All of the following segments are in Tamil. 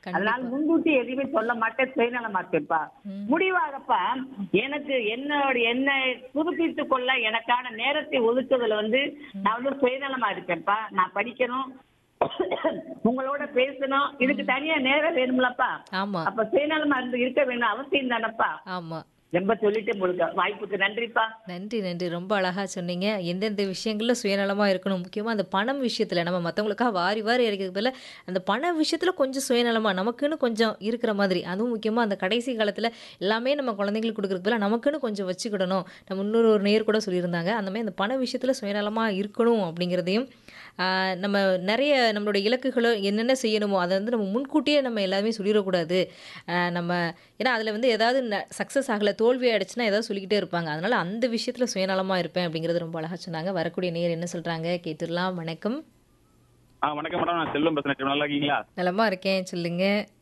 அதனால கண்டிப்பா. முன்கூட்டி எதையுமே சொல்ல மாட்டேன் சுயநலமா இருப்பேன்ப்பா ம். முடிவாகப்பா எனக்கு என்னோட என்னை புதுப்பித்துக் கொள்ள எனக்கான நேரத்தை ஒதுக்குதல் வந்து நான் வந்து சுயநலமா இருப்பேன்ப்பா நான் படிக்கணும் உங்களோட பேசணும் இதுக்கு தனியா நேரம் வேணும்லப்பா ஆமா அப்ப சுயநலமா இருந்து இருக்க வேணும் அவசியம் தானப்பா ஆமா ரொம்ப சொல்லிட்டு முழுக்க வாய்ப்புக்கு நன்றிப்பா நன்றி நன்றி ரொம்ப அழகா சொன்னீங்க எந்தெந்த விஷயங்கள்ல சுயநலமா இருக்கணும் முக்கியமா அந்த பணம் விஷயத்துல நம்ம மற்றவங்களுக்காக வாரி வாரி இறக்கிறது பதிலா அந்த பண விஷயத்துல கொஞ்சம் சுயநலமா நமக்குன்னு கொஞ்சம் இருக்கிற மாதிரி அதுவும் முக்கியமா அந்த கடைசி காலத்துல எல்லாமே நம்ம குழந்தைங்களுக்கு கொடுக்கறது பதிலா நமக்குன்னு கொஞ்சம் வச்சுக்கிடணும் நம்ம இன்னொரு ஒரு நேர் கூட சொல்லியிருந்தாங்க அந்த மாதிரி அந்த பண விஷயத்துல சுயநலமா இருக்கணும் அப்படிங்கிறதையும் ஆஹ், நம்ம நிறைய நம்மளுடைய இலக்குகளோ என்னென்ன செய்யணுமோ அதை வந்து நம்ம முன்கூட்டியே நம்ம எல்லாமே சொல்லிடக்கூடாது ஆஹ், நம்ம ஏன்னா அதில் வந்து ஏதாவது சக்ஸஸ் ஆகலை தோல்வி ஆயிடுச்சுன்னா ஏதாவது சொல்லிக்கிட்டே இருப்பாங்க அதனால அந்த விஷயத்தில் சுயநலமாக இருப்பேன் அப்படிங்கிறது ரொம்ப அழகாக சொன்னாங்க வரக்கூடிய நேர் என்ன சொல்கிறாங்க கேட்டுடலாம் வணக்கம் ஆ வணக்கம் மேடம் நான் செல்வம் பேசுறேன் நல்லா இருக்கீங்களா நலமா இருக்கேன் சொல்லுங்க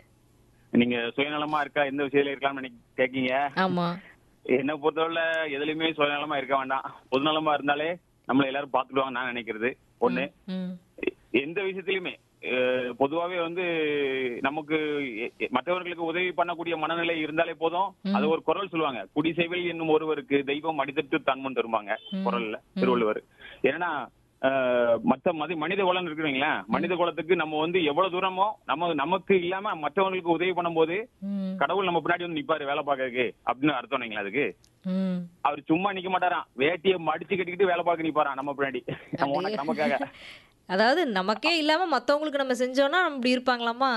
நீங்க சுயநலமா இருக்கா எந்த விஷயத்துல இருக்கலாம்னு நினைக்க- கேக்கீங்க ஆமாம் என்னை பொறுத்தவரை எதுலயுமே சுயநலமா இருக்க வேண்டாம் பொதுநலமா இருந்தாலே நம்மள எல்லாரும் பாத்துடுவாங்க நான் நினைக்கிறது ஒண்ணு ம் எ- எந்த விஷயத்திலுமே அஹ், பொதுவாவே வந்து நமக்கு எ- எ- மற்றவர்களுக்கு உதவி பண்ணக்கூடிய மனநிலை இருந்தாலே போதும் அது ஒரு குரல் சொல்லுவாங்க குடிசைவில் என்னும் ஒருவருக்கு தெய்வம் அடித்தட்டு தன்முன் தருவாங்க குரல்ல திருவள்ளுவர் ஏன்னா அஹ், மத்த மதி மனித குலம் இருக்குறீங்களா மனித குலத்துக்கு நம்ம வந்து எவ்வளவு தூரமோ நம்ம நமக்கு இல்லாம மற்றவங்களுக்கு உதவி பண்ணும்போது ம் கடவுள் நம்ம பின்னாடி வந்து நிப்பாரு வேலை பார்க்கறதுக்கு அப்படின்னு அர்த்தம் இல்லைங்களா அதுக்கு ம் அவர் சும்மா நிக்க மாட்டாராம் வேட்டியை மடிச்சு கட்டிக்கிட்டு வேலை பார்க்க நிப்பாராம் நம்ம பின்னாடி நம்ம உனக்கு நமக்காக அதாவது நமக்கே இல்லாமல் மற்றவங்களுக்கு நம்ம செஞ்சோன்னா நம்ம இப்படி இருப்பாங்களாமா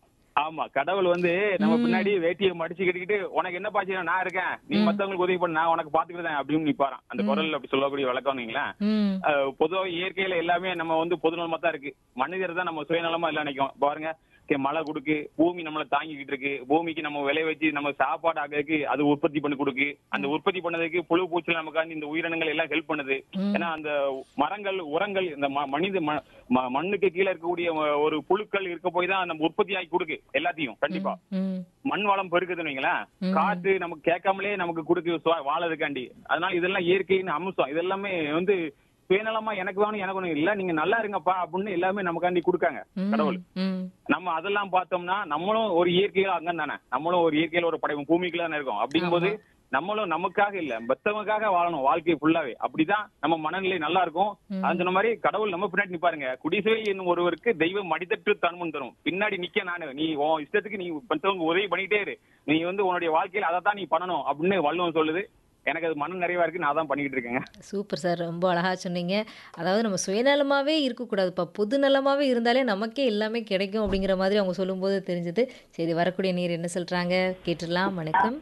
ஆமா கடவுள் வந்து நம்ம பின்னாடி வேட்டியை மடிச்சு கட்டிக்கிட்டு உனக்கு என்ன பாச்சு நான் இருக்கேன் நீ மத்தவங்களுக்கு உதவி பண்ண நான் உனக்கு பாத்துக்கிறேன் அப்படின்னு நிப்பாராம் அந்த குரல் அப்படி சொல்லக்கூடிய வழக்கம் நீங்களேன் ம் பொதுவா இயற்கையில எல்லாமே நம்ம வந்து பொதுநலமா தான் இருக்கு மனிதர் தான் நம்ம சுயநலமா இல்ல நினைக்கும் பாருங்க கே, மழை கொடுக்கு பூமி நம்மள தாங்கிக்கிட்டு இருக்கு பூமிக்கு நம்ம விளைய வச்சு நம்ம சாப்பாடு ஆகிறதுக்கு அது உற்பத்தி பண்ணி கொடுக்கு அந்த உற்பத்தி பண்ணதுக்கு புழு பூச்சில நமக்காண்டி இந்த உயிரினங்கள் எல்லாம் ஹெல்ப் பண்ணுது ஏன்னா அந்த மரங்கள் உரங்கள் இந்த ம- மனித ம- ம- மண்ணுக்கு கீழே இருக்கக்கூடிய ஒரு புழுக்கள் இருக்க போய் தான் நம்ம உற்பத்தி ஆகி கொடுக்கு எல்லாத்தையும் கண்டிப்பா ம் மண் வளம் பெருக்குதுன்னு வைங்களேன் காற்று நமக்கு கேட்காமலே நமக்கு கொடுக்கு சுவா- வாழறதுக்காண்டி அதனால இதெல்லாம் இயற்கையின் அம்சம் இதெல்லாமே வந்து சுயநலமா எனக்கு வேணும் எனக்கு ஒண்ணும் இல்ல நீங்க நல்லா இருங்கப்பா அப்படின்னு எல்லாமே நமக்காண்டி கொடுக்காங்க கடவுள் ம் நம்ம அதெல்லாம் பார்த்தோம்னா நம்மளும் ஒரு இயற்கையில அங்கம் தானே நம்மளும் ஒரு இயற்கையில ஒரு படைப்பு பூமிக்குள்ள தானே இருக்கோம் அப்படிங்கும்போது நம்மளும் நமக்காக இல்ல மத்தவங்களுக்காக வாழணும் வாழ்க்கை ஃபுல்லாவே அப்படிதான் நம்ம மனநிலை நல்லா இருக்கும் அது சொன்ன மாதிரி கடவுள் நம்ம பின்னாடி நிப்பாருங்க குடிசை என்னும் ஒருவருக்கு தெய்வம் மடித்தட்டு தன்முன் தரும் பின்னாடி நிக்க நானு நீ உன் இஷ்டத்துக்கு நீ மத்தவங்க உதவி பண்ணிட்டே இரு நீ வந்து உன்னுடைய வாழ்க்கையில அதை தான் நீ பண்ணணும் அப்படின்னு வள்ளுவம் சொல்லுது எனக்கு அது மன நிறைவா இருக்கு நான் தான் பண்ணிக்கிட்டு இருக்கேங்க சூப்பர் சார் ரொம்ப அழகாக சொன்னீங்க அதாவது நம்ம சுயநலமாகவே இருக்கக்கூடாதுப்பா பொதுநலமாகவே இருந்தாலே நமக்கே எல்லாமே கிடைக்கும் அப்படிங்கிற மாதிரி அவங்க சொல்லும்போது தெரிஞ்சது சரி வரக்கூடிய நீர் என்ன சொல்கிறாங்க கேட்டுடலாம் வணக்கம்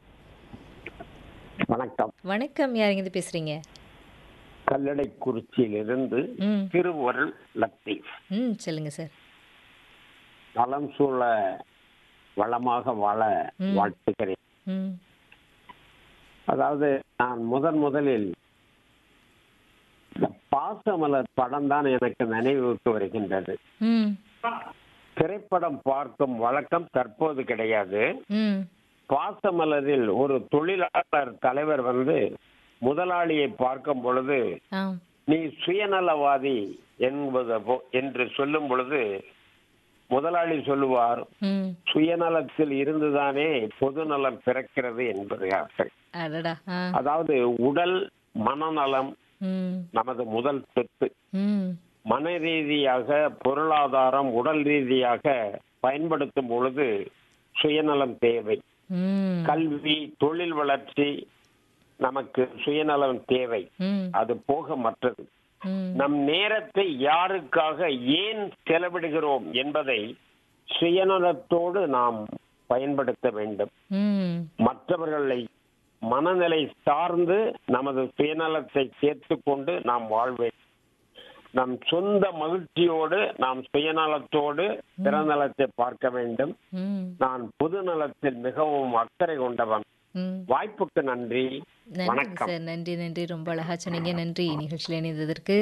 வணக்கம் வணக்கம் யாருங்க பேசுகிறீங்க கல்லடைக்குறிச்சியிலிருந்து ம் திருவருள் லத்தீப் ம் சொல்லுங்க சார் நலம் சூழ வளமாக வாழ வாழ்த்துகிறேன் ம் அதாவது நான் முதன் முதலில் இந்த பாசமலர் படம் தான் எனக்கு நினைவுக்கு வருகின்றது ம் திரைப்படம் பார்க்கும் வழக்கம் தற்போது கிடையாது ம் பாசமலரில் ஒரு தொழிலாளர் தலைவர் வந்து முதலாளியை பார்க்கும் பொழுது ஆ நீ சுயநலவாதி என்பது போ- என்று சொல்லும் பொழுது முதலாளி சொல்லுவார் ம் சுயநலத்தில் இருந்துதானே பொதுநலம் பிறக்கிறது என்பதார்கள் அடடா ஆ அதாவது உடல் மனநலம் ம் நமது முதல் சொத்து ம் மன ரீதியாக பொருளாதாரம் உடல் ரீதியாக பயன்படுத்தும் பொழுது சுயநலம் தேவை ம் கல்வி தொழில் வளர்ச்சி நமக்கு சுயநலம் தேவை ம் அது போக மற்றது ம் நம் நேரத்தை யாருக்காக ஏன் செலவிடுகிறோம் என்பதை சுயநலத்தோடு நாம் பயன்படுத்த வேண்டும் ம் மற்றவர்களை மனநிலை சார்ந்து நமது சுயநலத்தை சேர்த்து கொண்டு நாம் வாழ்வேன் நம் சொந்த மகிழ்ச்சியோடு நாம் சுயநலத்தோடு பிறநலத்தை பார்க்க வேண்டும் ம் நான் பொது நலத்தில் மிகவும் அக்கறை கொண்டவன் ம் வாய்ப்புக்கு நன்றி நன்றி வணக்கம் சார் நன்றி நன்றி ரொம்ப அழகா சொன்னீங்க நன்றி நிகழ்ச்சியில் இணைந்ததற்கு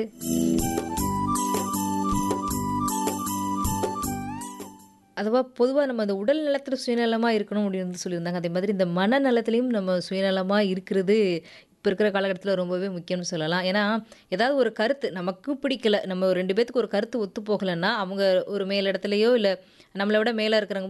அதுவா பொதுவாக நம்ம அந்த உடல் நலத்தில் சுயநலமாக இருக்கணும் அப்படின்னு சொல்லியிருந்தாங்க அதே மாதிரி இந்த மனநலத்திலையும் நம்ம சுயநலமாக இருக்கிறது இப்போ இருக்கிற காலகட்டத்தில் ரொம்பவே முக்கியம்னு சொல்லலாம் ஏன்னா ஏதாவது ஒரு கருத்து நமக்கு பிடிக்கல நம்ம ஒரு ரெண்டு பேத்துக்கு ஒரு கருத்து ஒத்து போகலைன்னா அவங்க ஒரு மேலிடத்துலையோ இல்லை நம்மளை விட மேலே இருக்கிறவங்க